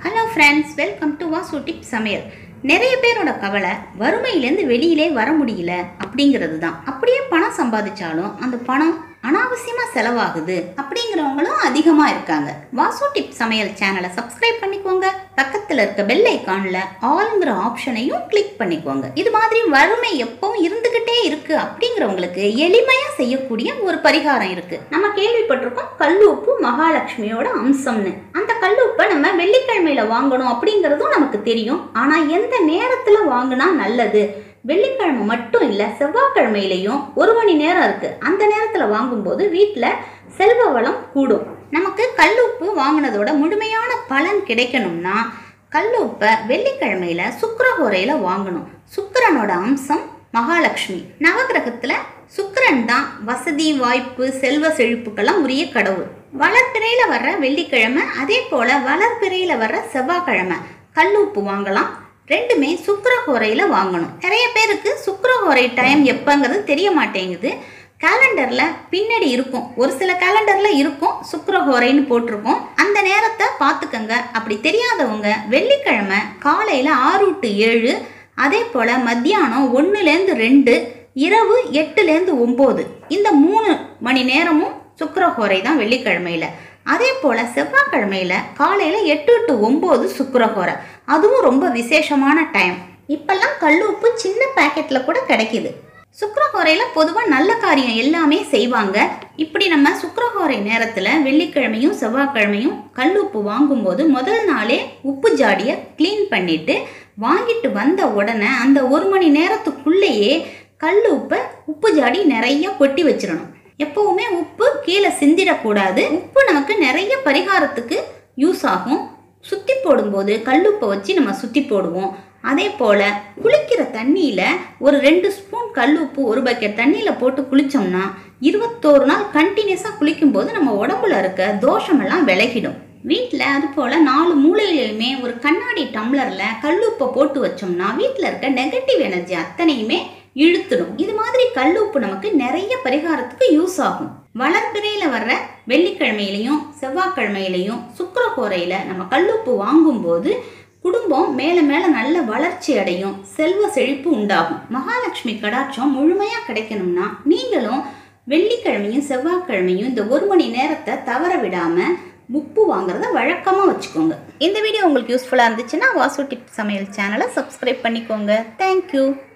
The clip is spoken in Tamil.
hello friends welcome to Vasu tip சமையல் நிறைய பேரோட கவலை வறுமையிலேருந்து வெளியிலே வர முடியல அப்படிங்கிறது தான் அப்படியே பணம் சம்பாதிச்சாலும் அந்த பணம் அனாவசியமாக செலவாகுது அப்படிங்கிறவங்களும் அதிகமாக இருக்காங்க வாசு டிப் சமையல் சேனலை சப்ஸ்கிரைப் பண்ணிக்கோங்க பக்கத்தில் இருக்க பெல் ஐக்கானில் ஆல்ங்கிற ஆப்ஷனையும் கிளிக் பண்ணிக்கோங்க இது மாதிரி வறுமை எப்பவும் இருந்துக்கிட்டே இருக்கு அப்படிங்கிறவங்களுக்கு எளிமையாக செய்யக்கூடிய ஒரு பரிகாரம் இருக்கு நம்ம கேள்விப்பட்டிருக்கோம் கல்லுப்பு மகாலட்சுமியோட அம்சம்னு அந்த கல்லுப்பை நம்ம வெள்ளிக்கிழமையில வாங்கணும் அப்படிங்கிறதும் நமக்கு தெரியும் ஆனால் எந்த நேரத்தில் வாங்கினா நல்லது வெள்ளிக்கிழமை மட்டும் இல்லை செவ்வாய்க்கிழமையிலையும் ஒரு மணி நேரம் இருக்கு அந்த நேரத்தில் வாங்கும்போது வீட்டில் செல்வ வளம் கூடும் நமக்கு கல்லுப்பு வாங்கினதோட முழுமையான பலன் கிடைக்கணும்னா கல்லுப்பை வெள்ளிக்கிழமையில சுக்கரஹோரையில வாங்கணும் சுக்கிரனோட அம்சம் மகாலட்சுமி நவகிரகத்துல சுக்கிரன் தான் வசதி வாய்ப்பு செல்வ செழிப்புக்கெல்லாம் உரிய கடவுள் வளர்பிறையில வர்ற வெள்ளிக்கிழமை அதே போல வளர்பிறையில வர்ற செவ்வாய்க்கிழமை கல்லுப்பு வாங்கலாம் ரெண்டுமே சுக்கரஹோரையில வாங்கணும் நிறைய பேருக்கு சுக்கரஹோரை டைம் எப்பங்கிறது தெரிய மாட்டேங்குது கேலண்டரில் பின்னாடி இருக்கும் ஒரு சில கேலண்டரில் இருக்கும் சுக்கரஹோரைன்னு போட்டிருக்கோம் அந்த நேரத்தை பார்த்துக்கங்க அப்படி தெரியாதவங்க வெள்ளிக்கிழமை காலையில் ஆறு டு ஏழு அதே போல் மத்தியானம் ஒன்றுலேருந்து ரெண்டு இரவு எட்டுலேருந்து ஒம்பது இந்த மூணு மணி நேரமும் சுக்கரஹோரை தான் வெள்ளிக்கிழமையில் அதே போல் செவ்வாய்க்கிழமையில் காலையில் எட்டு டு ஒம்பது சுக்கரஹோரை அதுவும் ரொம்ப விசேஷமான டைம் இப்பெல்லாம் கல்லுப்பு சின்ன பேக்கெட்டில் கூட கிடைக்கிது சுக்கரஹோரையில் பொதுவாக நல்ல காரியம் எல்லாமே செய்வாங்க இப்படி நம்ம சுக்கரஹோரை நேரத்தில் வெள்ளிக்கிழமையும் செவ்வாய்க்கிழமையும் கல்லுப்பு வாங்கும்போது முதல் நாளே உப்பு ஜாடியை க்ளீன் பண்ணிட்டு வாங்கிட்டு வந்த உடனே அந்த ஒரு மணி நேரத்துக்குள்ளேயே கல் உப்பை உப்பு ஜாடி நிறைய கொட்டி வச்சிடணும் எப்பவுமே உப்பு கீழே சிந்திடக்கூடாது உப்பு நமக்கு நிறைய பரிகாரத்துக்கு யூஸ் ஆகும் சுத்தி போடும்போது கல்லுப்பை வச்சு நம்ம சுத்தி போடுவோம் அதே போல் குளிக்கிற தண்ணியில் ஒரு ரெண்டு ஸ்பூன் கல்லுப்பு ஒரு பக்கெட் தண்ணியில் போட்டு குளித்தோம்னா இருபத்தோரு நாள் கண்டினியூஸாக குளிக்கும்போது நம்ம உடம்புல இருக்க தோஷமெல்லாம் விலகிடும் வீட்டில் அது போல் நாலு மூலையிலையுமே ஒரு கண்ணாடி டம்ளரில் கல்லுப்பை போட்டு வச்சோம்னா வீட்டில் இருக்க நெகட்டிவ் எனர்ஜி அத்தனையுமே இழுத்துடும் இது மாதிரி கல்லுப்பு நமக்கு நிறைய பரிகாரத்துக்கு யூஸ் ஆகும் வளர்பிறையில் வர்ற வெள்ளிக்கிழமையிலையும் செவ்வாய்க்கிழமையிலையும் சுக்கரஹோரையில் நம்ம கல்லுப்பு வாங்கும்போது குடும்பம் மேலே மேலே நல்ல வளர்ச்சி அடையும் செல்வ செழிப்பு உண்டாகும் மகாலட்சுமி கடாட்சம் முழுமையாக கிடைக்கணும்னா நீங்களும் வெள்ளிக்கிழமையும் செவ்வாய்க்கிழமையும் இந்த ஒரு மணி நேரத்தை தவற விடாமல் உப்பு வாங்குறத வழக்கமாக வச்சுக்கோங்க இந்த வீடியோ உங்களுக்கு யூஸ்ஃபுல்லாக இருந்துச்சுன்னா வாசு டிப் சமையல் சேனலை சப்ஸ்கிரைப் பண்ணிக்கோங்க தேங்க்யூ